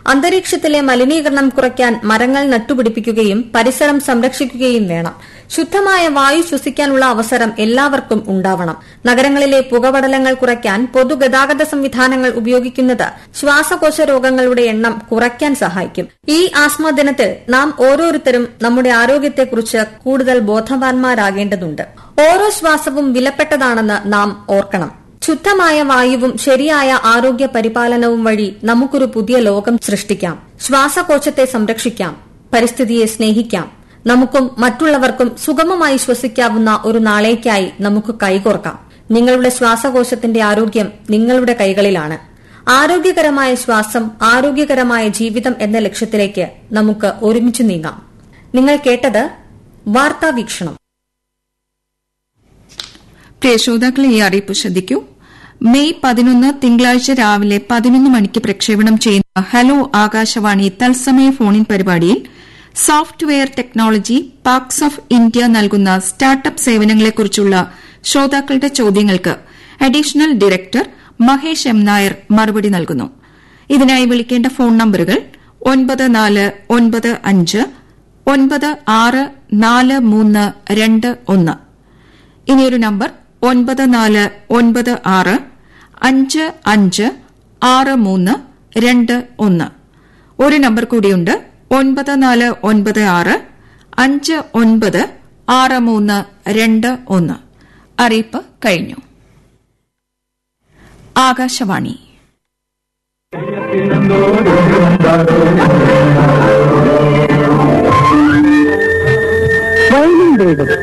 അന്തരീക്ഷത്തിലെ മലിനീകരണം കുറയ്ക്കാൻ മരങ്ങൾ നട്ടുപിടിപ്പിക്കുകയും പരിസരം സംരക്ഷിക്കുകയും വേണം ശുദ്ധമായ വായു ശ്വസിക്കാനുള്ള അവസരം എല്ലാവർക്കും ഉണ്ടാവണം നഗരങ്ങളിലെ പുകപടലങ്ങൾ കുറയ്ക്കാൻ പൊതുഗതാഗത സംവിധാനങ്ങൾ ഉപയോഗിക്കുന്നത് ശ്വാസകോശ രോഗങ്ങളുടെ എണ്ണം കുറയ്ക്കാൻ സഹായിക്കും ഈ ആസ്മ ദിനത്തിൽ നാം ഓരോരുത്തരും നമ്മുടെ ആരോഗ്യത്തെക്കുറിച്ച് കൂടുതൽ ബോധവാന്മാരാകേണ്ടതുണ്ട് ഓരോ ശ്വാസവും വിലപ്പെട്ടതാണെന്ന് നാം ഓർക്കണം ശുദ്ധമായ വായുവും ശരിയായ ആരോഗ്യ പരിപാലനവും വഴി നമുക്കൊരു പുതിയ ലോകം സൃഷ്ടിക്കാം ശ്വാസകോശത്തെ സംരക്ഷിക്കാം പരിസ്ഥിതിയെ സ്നേഹിക്കാം നമുക്കും മറ്റുള്ളവർക്കും സുഗമമായി ശ്വസിക്കാവുന്ന ഒരു നാളേക്കായി നമുക്ക് കൈകോർക്കാം നിങ്ങളുടെ ശ്വാസകോശത്തിന്റെ ആരോഗ്യം നിങ്ങളുടെ കൈകളിലാണ് ആരോഗ്യകരമായ ശ്വാസം ആരോഗ്യകരമായ ജീവിതം എന്ന ലക്ഷ്യത്തിലേക്ക് നമുക്ക് ഒരുമിച്ച് നീങ്ങാം നിങ്ങൾ കേട്ടത് വാർത്താ വീക്ഷണം പ്രിയ ശ്രോതാക്കളെ ഈ അറിയിപ്പ് ശ്രദ്ധിക്കൂ മെയ് പതിനൊന്ന് തിങ്കളാഴ്ച രാവിലെ പതിനൊന്ന് മണിക്ക് പ്രക്ഷേപണം ചെയ്യുന്ന ഹലോ ആകാശവാണി തത്സമയ ഫോണിൻ പരിപാടിയിൽ software technology parks of India നൽകുന്ന സ്റ്റാർട്ടപ്പ് സേവനങ്ങളെക്കുറിച്ചുള്ള ശ്രോതാക്കളുടെ ചോദ്യങ്ങൾക്ക് additional director Mahesh M Nair മറുപടി നൽകുന്നു ഇതിനായി വിളിക്കേണ്ട ഫോൺ നമ്പറുകൾ ഒൻപത് നാല് ഒൻപത് അഞ്ച് ഒൻപത് ആറ് നാല് മൂന്ന് രണ്ട് ഒന്ന് ഇനിയൊരു നമ്പർ ഒൻപത് നാല് ഒൻപത് ആറ് അഞ്ച് അഞ്ച് ആറ് മൂന്ന് രണ്ട് ഒന്ന് ഒരു നമ്പർ കൂടിയുണ്ട് ഒൻപത് നാല് ഒൻപത് ആറ് അഞ്ച് ഒൻപത് ആറ് മൂന്ന് രണ്ട് ഒന്ന് അറിയിപ്പ് കഴിഞ്ഞു ആകാശവാണി വയലിൻ വേഗം